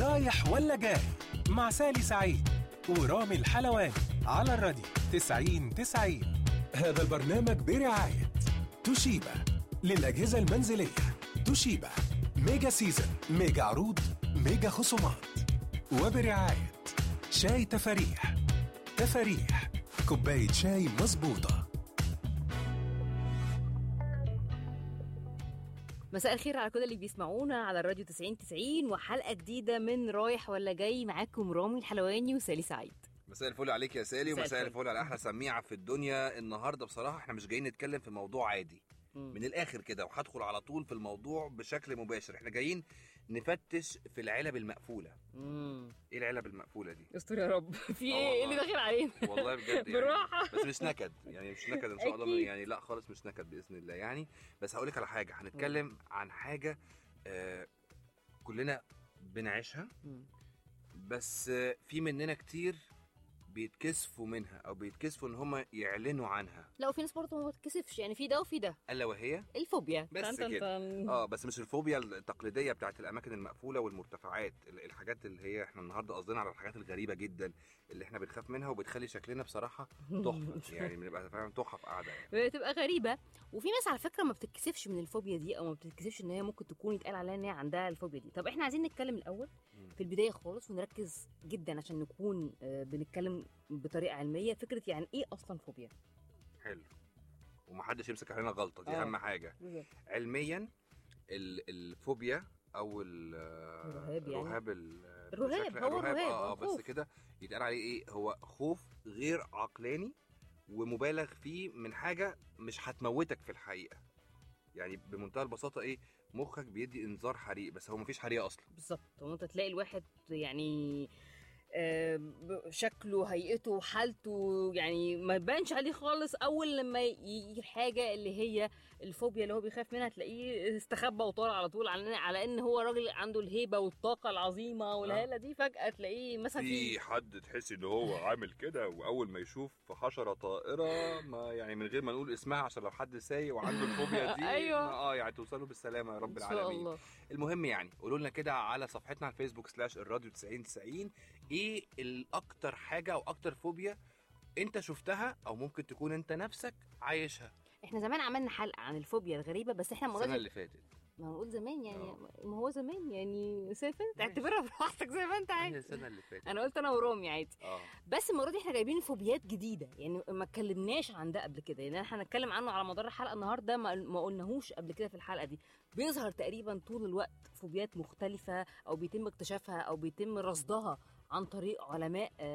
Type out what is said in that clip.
رايح ولا جاي مع سالي سعيد ورامي الحلواني على الراديو 90 90 هذا البرنامج برعاية توشيبا للأجهزة المنزلية توشيبا ميجا سيزن ميجا عروض ميجا خصومات وبرعاية شاي تفاريح تفاريح كوباية شاي مظبوطة مساء الخير على كل اللي بيسمعونا على الراديو 90 90 وحلقه جديده من رايح ولا جاي معاكم رامي الحلواني وسالي سعيد مساء الفل عليك يا سالي مساء ومساء الفل. الفل على احلى سميعه في الدنيا النهارده بصراحه احنا مش جايين نتكلم في موضوع عادي من الاخر كده وهدخل على طول في الموضوع بشكل مباشر احنا جايين نفتش في العلب المقفوله امم ايه العلب المقفوله دي استر يا رب في آه ايه إيه اللي والله. داخل علينا والله بجد يعني بالراحة. بس مش نكد يعني مش نكد ان شاء الله أكيد. يعني لا خالص مش نكد باذن الله يعني بس هقول لك على حاجه هنتكلم عن حاجه آه كلنا بنعيشها مم. بس آه، في مننا كتير بيتكسفوا منها او بيتكسفوا ان هم يعلنوا عنها لا وفي ناس برضه ما بتكسفش يعني في ده وفي ده الا وهي الفوبيا بس تن- تن- كده تن. اه بس مش الفوبيا التقليديه بتاعت الاماكن المقفوله والمرتفعات ال- الحاجات اللي هي احنا النهارده قصدنا على الحاجات الغريبه جدا اللي احنا بنخاف منها وبتخلي شكلنا بصراحه تحفه يعني بنبقى فاهم تحف قاعده يعني بتبقى غريبه وفي ناس على فكره ما بتتكسفش من الفوبيا دي او ما بتتكسفش ان هي ممكن تكون يتقال عليها ان هي عندها الفوبيا دي طب احنا عايزين نتكلم الاول في البدايه خالص ونركز جدا عشان نكون آه، بنتكلم بطريقه علميه فكره يعني ايه اصلا فوبيا حلو ومحدش يمسك علينا غلطه دي آه. اهم حاجه علميا ال- الفوبيا او ال- الرهاب يعني. الرهاب ال- الرهاب، بشكل- هو الرهاب، اه آه، بس خوف. كده يتقال عليه ايه هو خوف غير عقلاني ومبالغ فيه من حاجه مش هتموتك في الحقيقه يعني بمنتهى البساطه ايه مخك بيدي انذار حريق بس هو مفيش حريقه اصلا بالظبط وانت تلاقي الواحد يعني آه، ب- شكله هيئته حالته يعني ما يبانش عليه خالص اول لما يجي الحاجه اللي هي الفوبيا اللي هو بيخاف منها تلاقيه استخبى وطار على طول على على ان هو راجل عنده الهيبه والطاقه العظيمه والهاله دي فجاه تلاقيه مثلا في في حد تحس ان هو عامل كده واول ما يشوف حشره طائره ما يعني من غير ما نقول اسمها عشان لو حد سايق وعنده الفوبيا دي أيوة. ما- اه يعني توصلوا بالسلامه يا رب ان شاء العالمين الله المهم يعني قولوا لنا كده على صفحتنا على الفيسبوك سلاش الراديو 90 90 ايه الاكتر حاجه او اكتر فوبيا انت شفتها او ممكن تكون انت نفسك عايشها احنا زمان عملنا حلقه عن الفوبيا الغريبه بس احنا المره السنه دي اللي فاتت ما هنقول زمان يعني آه. ما هو زمان يعني سافر ماشي. تعتبرها براحتك زي ما انت هي عايز السنه اللي فاتت انا قلت انا ورامي عادي اه بس المره دي احنا جايبين فوبيات جديده يعني ما اتكلمناش عن ده قبل كده يعني احنا هنتكلم عنه على مدار الحلقه النهارده ما, ما قلناهوش قبل كده في الحلقه دي بيظهر تقريبا طول الوقت فوبيات مختلفه او بيتم اكتشافها او بيتم رصدها عن طريق علماء آه،